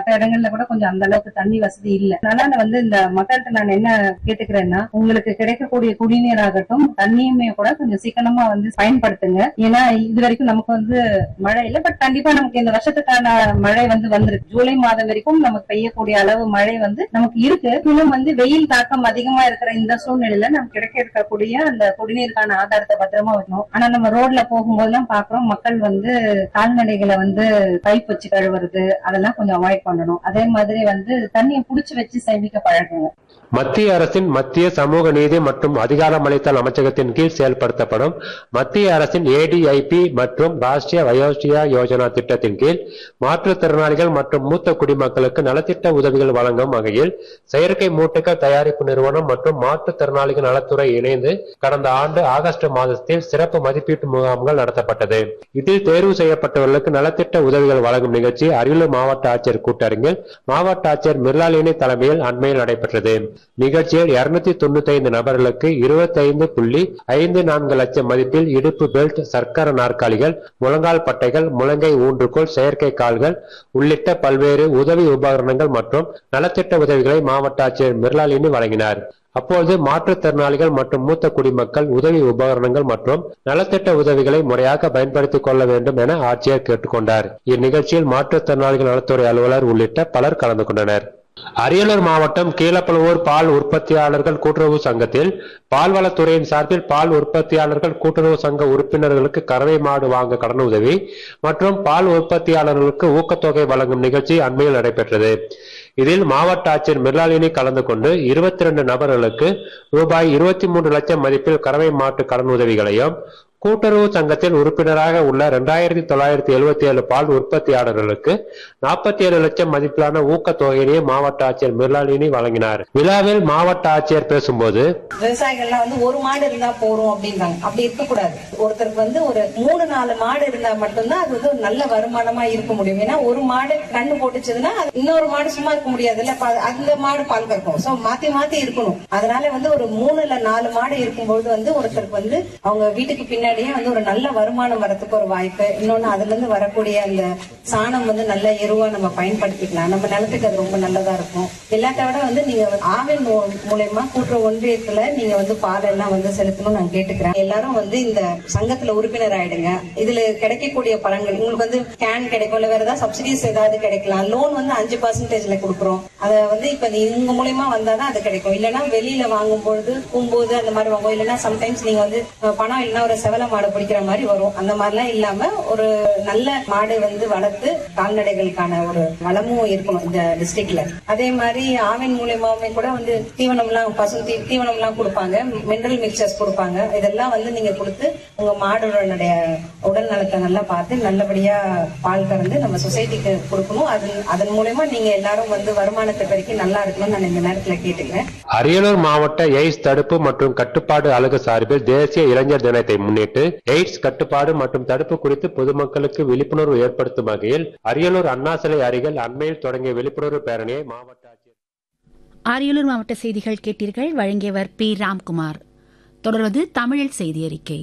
மத்த இடங்கள்ல கூட கொஞ்சம் அந்த அளவுக்கு தண்ணி வசதி இல்ல அதனால வந்து இந்த மக்கள்கிட்ட நான் என்ன கேட்டுக்கிறேன்னா உங்களுக்கு கிடைக்கக்கூடிய குடிநீர் ஆகட்டும் தண்ணியுமே கூட கொஞ்சம் சிக்கனமா வந்து பயன்படுத்துங்க ஏன்னா இது வரைக்கும் நமக்கு வந்து மழை இல்ல பட் கண்டிப்பா நமக்கு இந்த வருஷத்துக்கான மழை வந்து வந்திருக்கு ஜூலை மாதம் வரைக்கும் நமக்கு பெய்யக்கூடிய அளவு மழை வந்து நமக்கு இருக்கு இன்னும் வந்து வெயில் தாக்கம் அதிகமா இருக்கிற இந்த சூழ்நிலையில நமக்கு கிடைக்க இருக்கக்கூடிய அந்த குடிநீருக்கான ஆதாரத்தை பத்திரமா வைக்கணும் ஆனா நம்ம ரோட்ல போகும்போதெல்லாம் பாக்குறோம் மக்கள் வந்து கால்நடைகளை வந்து பைப் வச்சு கழுவுறது அதெல்லாம் கொஞ்சம் அவாய்ட் பண்ணணும் அதே மாதிரி வந்து தண்ணியை புடிச்சு வச்சு சேமிக்க பழகுங்க மத்திய அரசின் மத்திய சமூக நீதி மற்றும் அதிகாரமளித்தல் அமைச்சகத்தின் கீழ் செயல்படுத்தப்படும் மத்திய அரசின் ஏடிஐபி மற்றும் ராஷ்டிரிய வயோஸ்ரீயா யோஜனா திட்டத்தின் கீழ் மாற்றுத்திறனாளிகள் மற்றும் மூத்த குடிமக்களுக்கு நலத்திட்ட உதவிகள் வழங்கும் வகையில் செயற்கை மூட்டுகள் தயாரிப்பு நிறுவனம் மற்றும் மாற்றுத்திறனாளிகள் நலத்துறை இணைந்து கடந்த ஆண்டு ஆகஸ்ட் மாதத்தில் சிறப்பு மதிப்பீட்டு முகாம்கள் நடத்தப்பட்டது இதில் தேர்வு செய்யப்பட்டவர்களுக்கு நலத்திட்ட உதவிகள் வழங்கும் நிகழ்ச்சி அரியலூர் மாவட்ட ஆட்சியர் கூட்டரங்கில் மாவட்ட ஆட்சியர் மிர்லாலினி தலைமையில் அண்மையில் நடைபெற்றது நிகழ்ச்சியில் இருநூத்தி தொண்ணூத்தி ஐந்து நபர்களுக்கு இருபத்தி ஐந்து புள்ளி ஐந்து நான்கு லட்சம் மதிப்பில் இடுப்பு பெல்ட் சர்க்கர நாற்காலிகள் முழங்கால் பட்டைகள் முழங்கை ஊன்றுகோல் செயற்கை கால்கள் உள்ளிட்ட பல்வேறு உதவி உபகரணங்கள் மற்றும் நலத்திட்ட உதவிகளை மாவட்ட ஆட்சியர் மிர்லாலினி வழங்கினார் அப்பொழுது மாற்றுத்திறனாளிகள் மற்றும் மூத்த குடிமக்கள் உதவி உபகரணங்கள் மற்றும் நலத்திட்ட உதவிகளை முறையாக பயன்படுத்திக் கொள்ள வேண்டும் என ஆட்சியர் கேட்டுக்கொண்டார் இந்நிகழ்ச்சியில் மாற்றுத்திறனாளிகள் நலத்துறை அலுவலர் உள்ளிட்ட பலர் கலந்து கொண்டனர் அரியலூர் மாவட்டம் கீழப்பழுவூர் பால் உற்பத்தியாளர்கள் கூட்டுறவு சங்கத்தில் பால்வளத்துறையின் சார்பில் பால் உற்பத்தியாளர்கள் கூட்டுறவு சங்க உறுப்பினர்களுக்கு கறவை மாடு வாங்க கடன் உதவி மற்றும் பால் உற்பத்தியாளர்களுக்கு ஊக்கத்தொகை வழங்கும் நிகழ்ச்சி அண்மையில் நடைபெற்றது இதில் மாவட்ட ஆட்சியர் மிர்லாலினி கலந்து கொண்டு இருபத்தி ரெண்டு நபர்களுக்கு ரூபாய் இருபத்தி மூன்று லட்சம் மதிப்பில் கறவை மாட்டு கடன் உதவிகளையும் கூட்டுறவு சங்கத்தில் உறுப்பினராக உள்ள இரண்டாயிரத்தி தொள்ளாயிரத்தி எழுபத்தி ஏழு பால் உற்பத்தியாளர்களுக்கு நாற்பத்தி ஏழு லட்சம் மதிப்பிலான ஊக்கத்தொகையினையும் மாவட்ட ஆட்சியர் மிர்லாலினி வழங்கினார் விழாவில் மாவட்ட ஆட்சியர் பேசும்போது விவசாயிகள்லாம் வந்து ஒரு மாடு இருந்தா போறோம் அப்படின்றாங்க அப்படி இருக்கக்கூடாது ஒருத்தருக்கு வந்து ஒரு மூணு நாலு மாடு இருந்தா மட்டும்தான் அது வந்து ஒரு நல்ல வருமானமா இருக்க முடியும் ஏன்னா ஒரு மாடு கண்ணு போட்டுச்சதுன்னா அது இன்னொரு மாடு சும்மா இருக்க முடியாது இல்ல பா- அந்த மாடு பால் கறக்கும் சோ மாத்தி மாத்தி இருக்கணும் அதனால வந்து ஒரு மூணு இல்ல நாலு மாடு இருக்கும்போது வந்து ஒருத்தருக்கு வந்து அவங்க வீட்டுக்கு பின்னாடியே வந்து ஒரு நல்ல வருமானம் வரதுக்கு ஒரு வாய்ப்பு இன்னொன்னு அதுல இருந்து வரக்கூடிய அந்த சாணம் வந்து நல்ல எருவா நம்ம பயன்படுத்திக்கலாம் நம்ம நிலத்துக்கு அது ரொம்ப நல்லதா இருக்கும் எல்லாத்த விட வந்து நீங்க ஆவின் மூ- மூலியமா கூட்டுறவு ஒன்றியத்துல நீங்க வந்து பால் எல்லாம் வந்து செலுத்தணும் நான் கேட்டுக்கிறேன் எல்லாரும் வந்து இந்த சங்கத்துல உறுப்பினர் ஆயிடுங்க இதுல கிடைக்கக்கூடிய பலன்கள் உங்களுக்கு வந்து கேன் கிடைக்கும் இல்ல வேற ஏதாவது சப்சிடிஸ் ஏதாவது கிடைக்கலாம் லோன் வந்து அஞ்சு பர்சன்டேஜ்ல கொடுக்குறோம் அத வந்து இப்ப நீ- இவங்க மூலியமா வந்தாதான் அது கிடைக்கும் இல்லைன்னா வெளியில வாங்கும் பொழுது பூம்போது அந்த மாதிரி வாங்குவோம் இல்லைன்னா சம்டைம்ஸ் நீங்க வந்து அஹ், பணம் இல்லைன்னா ஒரு செவல மாடு பிடிக்கிற மாதிரி வரும் அந்த மாதிரிலாம் இல்லாம ஒரு நல்ல மாடு வந்து வளர்த்து கால்நடைகளுக்கான ஒரு வளமும் இருக்கணும் இந்த டிஸ்ட்ரிக்ட்ல அதே மாதிரி ஆவின் மூலியமாவே கூட வந்து தீவனம் எல்லாம் பசு தீ தீவனம் எல்லாம் கொடுப்பாங்க மினரல் மிக்சர்ஸ் கொடுப்பாங்க இதெல்லாம் வந்து நீங்க கொடுத்து உங்க மாடுடைய உடல் நலத்தை நல்லா பார்த்து நல்லபடியா பால் கறந்து நம்ம சொசைட்டிக்கு கொடுக்கணும் அது அதன் மூலயமா நீங்க எல்லாரும் வந்து வருமானத்தை பெருக்கி நல்லா இருக்கணும்னு நான் இந்த நேரத்துல கேட்டுக்கிறேன் அரியலூர் மாவட்ட எய்ட்ஸ் தடுப்பு மற்றும் கட்டுப்பாடு அலகு சார்பில் தேசிய இளைஞர் தினத்தை முன்னிட்டு எய்ட்ஸ் கட்டுப்பாடு மற்றும் தடுப்பு குறித்து பொதுமக்களுக்கு விழிப்புணர்வு ஏற்படுத்தும் வகையில் அரியலூர் அண்ணா சிலை அருகில் அண்மையில் தொடங்கிய விழிப்புணர்வு பேரணியை மாவட்ட ஆட்சியர் அரியலூர் மாவட்ட செய்திகள் கேட்டீர்கள் வழங்கியவர் பி ராம்குமார் தொடர்வது தமிழில் செய்தி அறிக்கை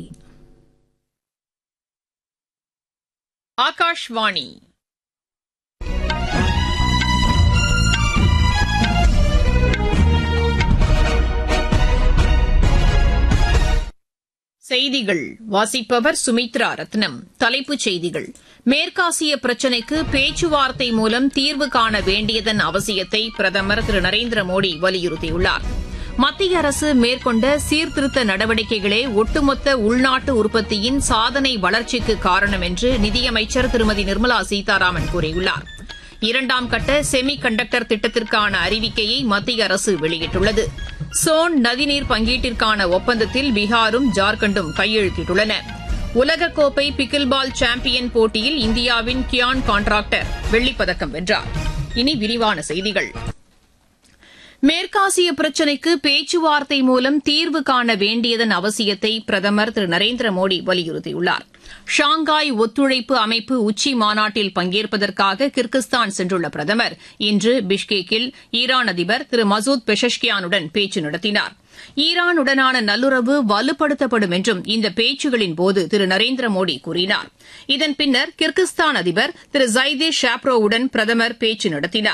ஆகாஷ்வாணி செய்திகள் வாசிப்பவர் சுமித்ரா ரத்னம் தலைப்புச் செய்திகள் மேற்காசிய பிரச்சினைக்கு பேச்சுவார்த்தை மூலம் தீர்வு காண வேண்டியதன் அவசியத்தை பிரதமர் திரு நரேந்திர மோடி வலியுறுத்தியுள்ளார் மத்திய அரசு மேற்கொண்ட சீர்திருத்த நடவடிக்கைகளே ஒட்டுமொத்த உள்நாட்டு உற்பத்தியின் சாதனை வளர்ச்சிக்கு காரணம் என்று நிதியமைச்சர் திருமதி நிர்மலா சீதாராமன் கூறியுள்ளார் இரண்டாம் கட்ட செமி கண்டக்டர் திட்டத்திற்கான அறிவிக்கையை மத்திய அரசு வெளியிட்டுள்ளது சோன் நதிநீர் பங்கீட்டிற்கான ஒப்பந்தத்தில் பீகாரும் ஜார்க்கண்டும் கையெழுத்திட்டுள்ளன உலகக்கோப்பை பிக்கில் பால் சாம்பியன் போட்டியில் இந்தியாவின் கியான் கான்ட்ராக்டர் வெள்ளிப்பதக்கம் வென்றார் இனி விரிவான செய்திகள் மேற்காசிய பிரச்சினைக்கு பேச்சுவார்த்தை மூலம் தீர்வு காண வேண்டியதன் அவசியத்தை பிரதமர் திரு நரேந்திர மோடி வலியுறுத்தியுள்ளார் ஷாங்காய் ஒத்துழைப்பு அமைப்பு உச்சி மாநாட்டில் பங்கேற்பதற்காக கிர்கிஸ்தான் சென்றுள்ள பிரதமர் இன்று பிஷ்கேக்கில் ஈரான் அதிபர் திரு மசூத் பெஷஷ்கியானுடன் பேச்சு நடத்தினார் ஈரானுடனான நல்லுறவு வலுப்படுத்தப்படும் என்றும் இந்த பேச்சுகளின் போது திரு நரேந்திர மோடி கூறினார் இதன் பின்னர் கிர்கிஸ்தான் அதிபர் திரு ஜைதே ஷாப்ரோவுடன் பிரதமர் பேச்சு நடத்தினார்